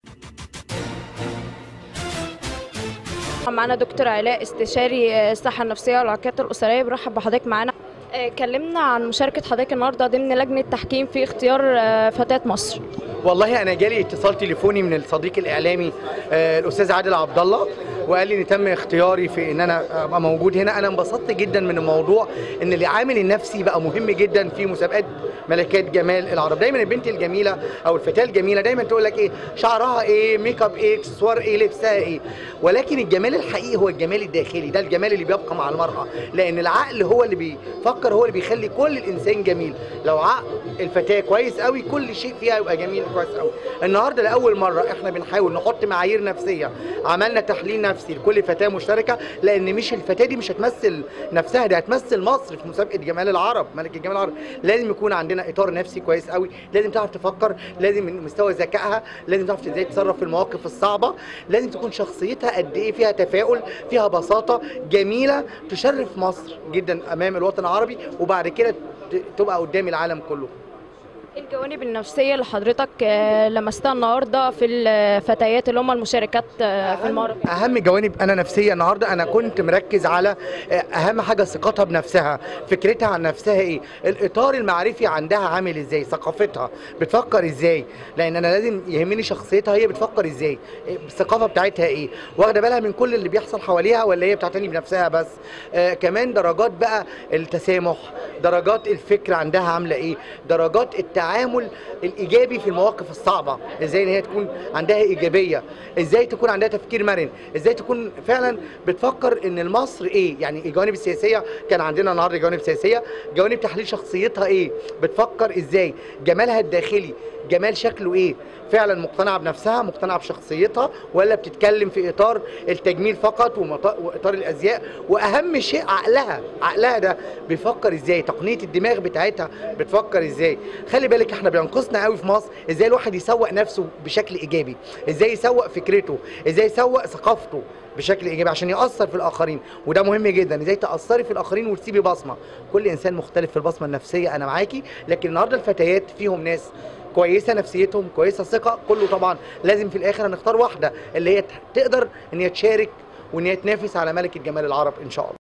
معانا دكتور علاء استشاري الصحة النفسية والعلاقات الأسرية برحب بحضرتك معانا آه، كلمنا عن مشاركة حضرتك النهاردة ضمن لجنة تحكيم في اختيار آه، فتاة مصر والله انا جالي اتصال تليفوني من الصديق الاعلامي آه، الاستاذ عادل عبد الله وقال لي ان تم اختياري في ان انا ابقى موجود هنا انا انبسطت جدا من الموضوع ان العامل النفسي بقى مهم جدا في مسابقات ملكات جمال العرب دايما البنت الجميله او الفتاه الجميله دايما تقول لك ايه شعرها ايه ميك اب ايه اكسسوار ايه لبسها ايه ولكن الجمال الحقيقي هو الجمال الداخلي ده الجمال اللي بيبقى مع المراه لان العقل هو اللي بيفكر هو اللي بيخلي كل الانسان جميل لو عقل الفتاه كويس قوي كل شيء فيها يبقى جميل كويس قوي النهارده لاول مره احنا بنحاول نحط معايير نفسيه عملنا تحليل نفسي لكل فتاه مشتركه لان مش الفتاه دي مش هتمثل نفسها دي هتمثل مصر في مسابقه جمال العرب ملكه جمال العرب لازم يكون عندنا اطار نفسي كويس قوي لازم تعرف تفكر لازم من مستوى ذكائها لازم تعرف ازاي تتصرف في المواقف الصعبه لازم تكون شخصيتها قد ايه فيها تفاؤل فيها بساطه جميله تشرف مصر جدا امام الوطن العربي وبعد كده ت- تبقى قدام العالم كله إيه الجوانب النفسية اللي حضرتك آه، لمستها النهاردة في الفتيات اللي هم المشاركات آه، في المعرض اهم جوانب انا نفسيه النهارده انا كنت مركز على آه، اهم حاجه ثقتها بنفسها فكرتها عن نفسها ايه الاطار المعرفي عندها عامل ازاي ثقافتها بتفكر ازاي لان انا لازم يهمني شخصيتها هي بتفكر ازاي إيه الثقافه بتاعتها ايه واخده بالها من كل اللي بيحصل حواليها ولا هي بتعتني بنفسها بس آه كمان درجات بقى التسامح درجات الفكر عندها عامله ايه درجات التعامل الايجابي في المواقف الصعبه ازاي ان هي تكون عندها ايجابيه ازاي تكون عندها تفكير مرن ازاي تكون فعلا بتفكر ان المصر ايه يعني الجوانب السياسيه كان عندنا النهارده جوانب سياسيه جوانب تحليل شخصيتها ايه بتفكر ازاي جمالها الداخلي جمال شكله ايه فعلا مقتنعه بنفسها مقتنعه بشخصيتها ولا بتتكلم في اطار التجميل فقط ومط- واطار الازياء واهم شيء عقلها عقلها ده بيفكر ازاي تقنيه الدماغ بتاعتها بتفكر ازاي خلي بالك احنا بينقصنا قوي في مصر ازاي الواحد يسوق نفسه بشكل ايجابي ازاي يسوق فكرته ازاي يسوق ثقافته بشكل ايجابي عشان ياثر في الاخرين وده مهم جدا ازاي تاثري في الاخرين وتسيبي بصمه كل انسان مختلف في البصمه النفسيه انا معاكي لكن النهارده الفتيات فيهم ناس كويسه نفسيتهم كويسه ثقه كله طبعا لازم في الاخر هنختار واحده اللي هي تقدر ان هي تشارك وان هي تنافس على ملكه جمال العرب ان شاء الله